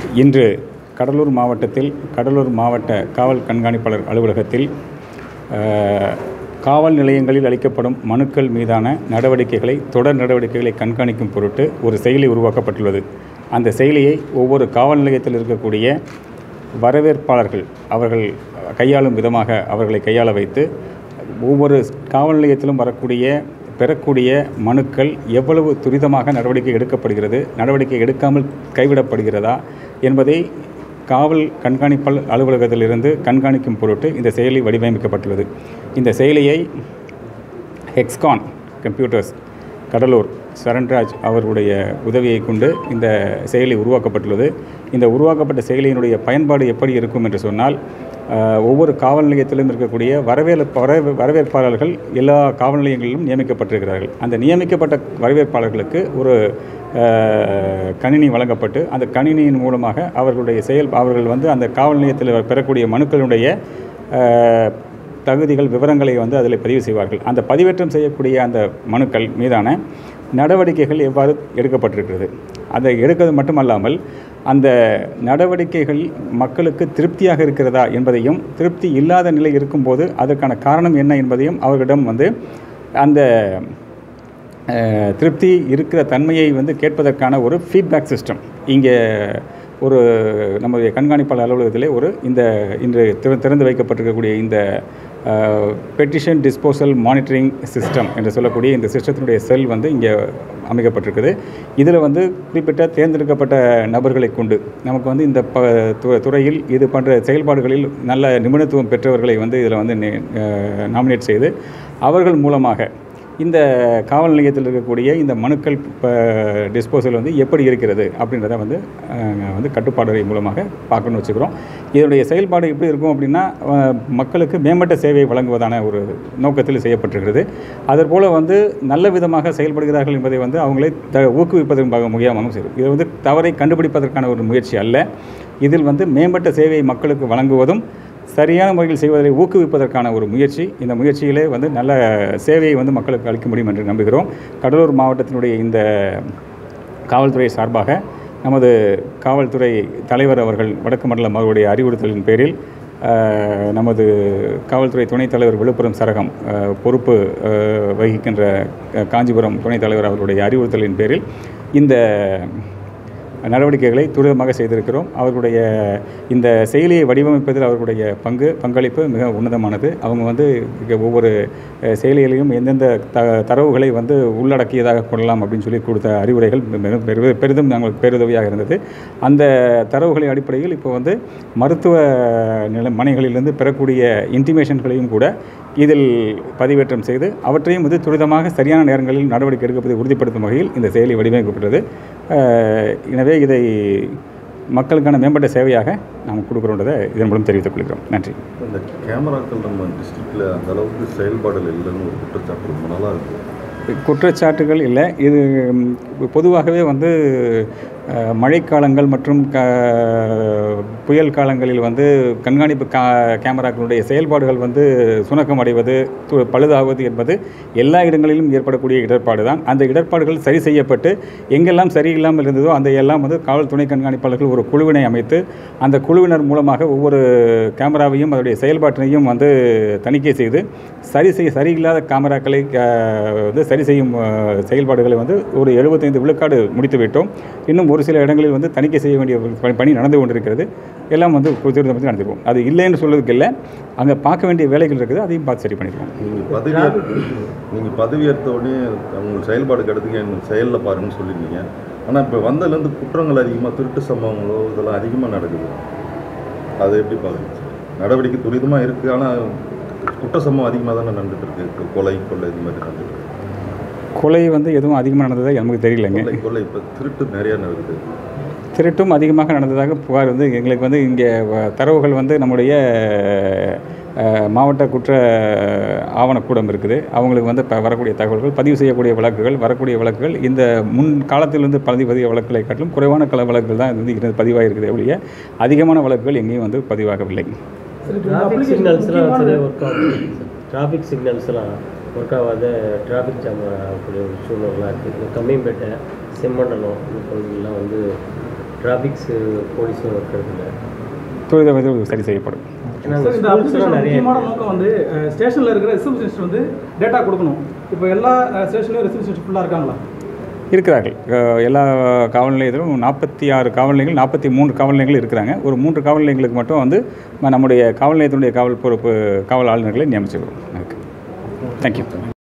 இன்று கடலூர் மாவட்டத்தில் கடலூர் மாவட்ட காவல் கண்காணிப்பாளர் அலுவலகத்தில் அஹ், காவல் நிலையங்களில் அளிக்கப்படும் மனுக்கள் மீதான நடவடிக்கைகளை தொடர் நடவடிக்கைகளை கண்காணிக்கும் பொருட்டு ஒரு செயலி உருவாக்கப்பட்டுள்ளது அந்த செயலியை ஒவ்வொரு காவல் நிலையத்தில் இருக்கக்கூடிய வரவேற்பாளர்கள் அவர்கள் கையாளும் விதமாக அவர்களை கையாள வைத்து ஒவ்வொரு காவல் நிலையத்திலும் வரக்கூடிய பெறக்கூடிய மனுக்கள் எவ்வளவு துரிதமாக நடவடிக்கை எடுக்கப்படுகிறது நடவடிக்கை எடுக்காமல் கைவிடப்படுகிறதா என்பதை காவல் கண்காணிப்பாளர் அலுவலகத்திலிருந்து கண்காணிக்கும் பொருட்டு இந்த செயலி வடிவமைக்கப்பட்டுள்ளது இந்த செயலியை ஹெக்ஸ்கான் கம்ப்யூட்டர்ஸ் கடலூர் சரண்ராஜ் அவர்களுடைய உதவியை கொண்டு இந்த செயலி உருவாக்கப்பட்டுள்ளது இந்த உருவாக்கப்பட்ட செயலியினுடைய பயன்பாடு எப்படி இருக்கும் என்று சொன்னால் அஹ், ஒவ்வொரு காவல் நிலையத்திலும் இருக்கக்கூடிய வரவேல் வரவே வரவேற்பாளர்கள் எல்லா காவல் நிலையங்களிலும் நியமிக்கப்பட்டிருக்கிறார்கள் அந்த நியமிக்கப்பட்ட வரவேற்பாளர்களுக்கு ஒரு அஹ், கணினி வழங்கப்பட்டு அந்த கணினியின் மூலமாக அவர்களுடைய செயல் அவர்கள் வந்து அந்த காவல் நிலையத்தில் பெறக்கூடிய மனுக்களுடைய அஹ், தகுதிகள் விவரங்களை வந்து அதில் பதிவு செய்வார்கள் அந்த பதிவேற்றம் செய்யக்கூடிய அந்த மனுக்கள் மீதான நடவடிக்கைகள் எவ்வாறு எடுக்கப்பட்டிருக்கிறது அதை எடுக்கிறது மட்டுமல்லாமல் அந்த நடவடிக்கைகள் மக்களுக்கு திருப்தியாக இருக்கிறதா என்பதையும் திருப்தி இல்லாத நிலை இருக்கும்போது அதற்கான காரணம் என்ன என்பதையும் அவர்களிடம் வந்து அந்த அஹ், திருப்தி இருக்கிற தன்மையை வந்து கேட்பதற்கான ஒரு ஃபீட்பேக் சிஸ்டம் இங்கே ஒரு நம்முடைய கண்காணிப்பாளர் அலுவலகத்திலே ஒரு இந்த இன்று திற- திறந்து வைக்கப்பட்டிருக்கக்கூடிய இந்த பெட்டிஷன் டிஸ்போசல் மானிட்டரிங் சிஸ்டம் என்று சொல்லக்கூடிய இந்த சிஸ்டத்தினுடைய செல் வந்து இங்கே அமைக்கப்பட்டிருக்குது இதில் வந்து குறிப்பிட்ட தேர்ந்தெடுக்கப்பட்ட நபர்களை கொண்டு நமக்கு வந்து இந்த ப து- துறையில் இது போன்ற செயல்பாடுகளில் நல்ல நிபுணத்துவம் பெற்றவர்களை வந்து இதில் வந்து நாமினேட் செய்து அவர்கள் மூலமாக இந்த காவல் நிலையத்தில் இருக்கக்கூடிய இந்த மனுக்கள் டிஸ்போசல் வந்து எப்படி இருக்கிறது அப்படின்றத வந்து அஹ், வந்து கட்டுப்பாடுறை மூலமாக பார்க்கணும்னு வச்சுக்கிறோம் இதனுடைய செயல்பாடு எப்படி இருக்கும் அப்படின்னா அஹ், மக்களுக்கு மேம்பட்ட சேவை வழங்குவதான ஒரு நோக்கத்தில் செய்யப்பட்டிருக்கிறது அதற்போல் வந்து நல்ல விதமாக செயல்படுகிறார்கள் என்பதை வந்து அவங்களை த ஊக்குவிப்பதன் பாக- முக்கியமாகவும் சரி இது வந்து தவறை கண்டுபிடிப்பதற்கான ஒரு முயற்சி அல்ல இதில் வந்து மேம்பட்ட சேவையை மக்களுக்கு வழங்குவதும் சரியான முறையில் செய்வதை ஊக்குவிப்பதற்கான ஒரு முயற்சி இந்த முயற்சியிலே வந்து நல்ல சேவையை வந்து மக்களுக்கு அளிக்க முடியும் என்று நம்புகிறோம் கடலூர் மாவட்டத்தினுடைய இந்த காவல்துறை சார்பாக நமது காவல்துறை தலைவர் அவர்கள் வடக்கு மண்டலம் அவருடைய அறிவுறுத்தலின் பேரில் அஹ், நமது காவல்துறை துணைத் தலைவர் விழுப்புரம் சரகம் அஹ், பொறுப்பு அஹ், வகிக்கின்ற அஹ், காஞ்சிபுரம் துணைத் தலைவர் அவருடைய அறிவுறுத்தலின் பேரில் இந்த நடவடிக்கைகளை துரிதமாக செய்திருக்கிறோம் அவர்களுடைய இந்த செயலியை வடிவமைப்பதில் அவர்களுடைய பங்கு பங்களிப்பு மிக உன்னதமானது அவங்க வந்து இங்க ஒவ்வொரு அஹ், செயலிகளையும் எந்தெந்த த தரவுகளை வந்து உள்ளடக்கியதாக கொள்ளலாம் அப்படின்னு சொல்லி கொடுத்த அறிவுரைகள் பெரு- பெரு- பெரிதும் நாங்கள் பேருதவியாக இருந்தது அந்த தரவுகளின் அடிப்படையில் இப்போ வந்து மருத்துவ நில மனைகளிலிருந்து பெறக்கூடிய இன்டிமேஷன்களையும் கூட இதில் பதிவேற்றம் செய்து அவற்றையும் வந்து துரிதமாக சரியான நேரங்களில் நடவடிக்கை எடுப்பதை உறுதிப்படுத்தும் வகையில் இந்த செயலி வடிவமைக்கப்பட்டது அஹ், எனவே இதை மக்களுக்கான மேம்பட்ட சேவையாக நாம் கொடுக்குறோன்றதை இதன் மூலம் தெரிவித்துக் கொள்கிறோம் நன்றி இந்த கேமராக்கள் நம்ம டிஸ்ட்ரிக்டில் அந்த அளவுக்கு செயல்பாடுகள் இல்லைன்னு ஒரு குற்றச்சாட்டு ரொம்ப நாளாக இருக்குது குற்றச்சாட்டுகள் இல்லை இது ம், பொதுவாகவே வந்து அஹ், மழைக்காலங்கள் மற்றும் க புயல் காலங்களில் வந்து கண்காணிப்பு கா கேமராக்களுடைய செயல்பாடுகள் வந்து சுணக்கம் அடைவது து- பழுதாகுவது என்பது எல்லா இடங்களிலும் ஏற்படக்கூடிய இடர்பாடு தான் அந்த இடர்பாடுகள் சரி செய்யப்பட்டு எங்கெல்லாம் சரியில்லாமல் இருந்ததோ அந்த எல்லாம் வந்து காவல் துணை கண்காணிப்பாளர்கள் ஒரு குழுவினை அமைத்து அந்த குழுவினர் மூலமாக ஒவ்வொரு கேமராவையும் அதனுடைய செயல்பாட்டினையும் வந்து தணிக்கை செய்து சரி செய்ய சரியில்லாத கேமராக்களை அஹ், வந்து சரி செய்யும் அஹ், செயல்பாடுகளை வந்து ஒரு எழுபத்தைந்து விழுக்காடு முடித்து விட்டோம் இன்னும் ஒரு சில இடங்களில் வந்து தணிக்கை செய்ய வேண்டிய பணி- பணி நடந்து கொண்டிருக்கிறது எல்லாம் வந்து துரிதம் பற்றி நடந்துருவோம் அது இல்லைன்னு சொல்றதுக்கு இல்லை அங்கே பார்க்க வேண்டிய வேலைகள் இருக்குது அதையும் பார்த்து சரி பண்ணிடுவோம் நீங்கள் பதவி நீங்கள் பதவியேற்ற உடனே உங்கள் செயல்பாடு கிடைத்துக்கு என் செயலில் பாருங்கன்னு சொல்லியிருந்தீங்க ஆனால் இப்போ வந்ததுலேருந்து குற்றங்கள் அதிகமாக திருட்டு சம்பவங்களோ இதெல்லாம் அதிகமாக நடக்குது அது எப்படி பார்க்குறீங்க சார் நடவடிக்கை துரிதமாக இருக்குது ஆனால் குற்ற சம்பவம் அதிகமாக தானே நடந்துட்டு இருக்கு கொலை கொள்ளை இது மாதிரி நடந்துட்டு இருக்கு கொலை வந்து எதுவும் அதிகமாக நடந்ததாக நமக்கு தெரியலைங்க கொள்ளை கொள்ளை இப்போ திருட்டு நிறையா நடக்குது திருட்டும் அதிகமாக நடந்ததாக புகார் வந்து எங்களுக்கு வந்து இங்கே வ- தரவுகள் வந்து நம்முடைய அஹ், மாவட்ட குற்ற ஆவணக்கூடம் இருக்குது அவங்களுக்கு வந்து இப்போ வரக்கூடிய தகவல்கள் பதிவு செய்யக்கூடிய வழக்குகள் வரக்கூடிய வழக்குகள் இந்த முன் காலத்திலிருந்து பதிவு பதிய வழக்குகளை காட்டிலும் குறைவான கல வழக்குகள் தான் இது வந்து இருந்து பதிவாக இருக்குது ஒழிய அதிகமான வழக்குகள் எங்கேயும் வந்து பதிவாகவில்லை டிராஃபிக் சிக்னல்ஸ்லாம் சரியாக ஒர்க் ஆகுது டிராஃபிக் சிக்னல்ஸ்லாம் ஒர்க் ஆகாத டிராஃபிக் ஜாம் ஆகக்கூடிய ஒரு சூழ்நிலாம் இருக்குது இந்த கம்மியம்பேட்டை செம்மண்டலம் இந்த பகுதியெல்லாம் வந்து டிராஃபிக்ஸ் போலீஸும் இருக்கிறதுல துரித விரைவில் சரி செய்யப்படும் ஏன்னா சார் இந்த ஸ்கூல்ஸ்லாம் அப்ளிகேஷன் நிறைய முக்கியமான நோக்கம் வந்து ஸ்டேஷனில் இருக்கிற ரிசர்வேஷன் வந்து டேட்டா கொடுக்கணும் இப்போ எல்லா ஸ்டேஷன்லையும் ரிசர்வேஷன் ஃபுல்லாக இருக்காங்களா இருக்கிறார்கள் அஹ் எல்லா காவல் நிலையத்திலும் நாற்பத்தி ஆறு காவல் நிலையங்கள் நாற்பத்தி மூன்று காவல் நிலையங்கள் இருக்கிறாங்க ஒரு மூன்று காவல் நிலையங்களுக்கு மட்டும் வந்து ம- நம்முடைய காவல் நிலையத்தினுடைய காவல் பொறுப்பு காவல் ஆளுநர்களை நியமிச்சுக்கிறோம் தேங்க்யூ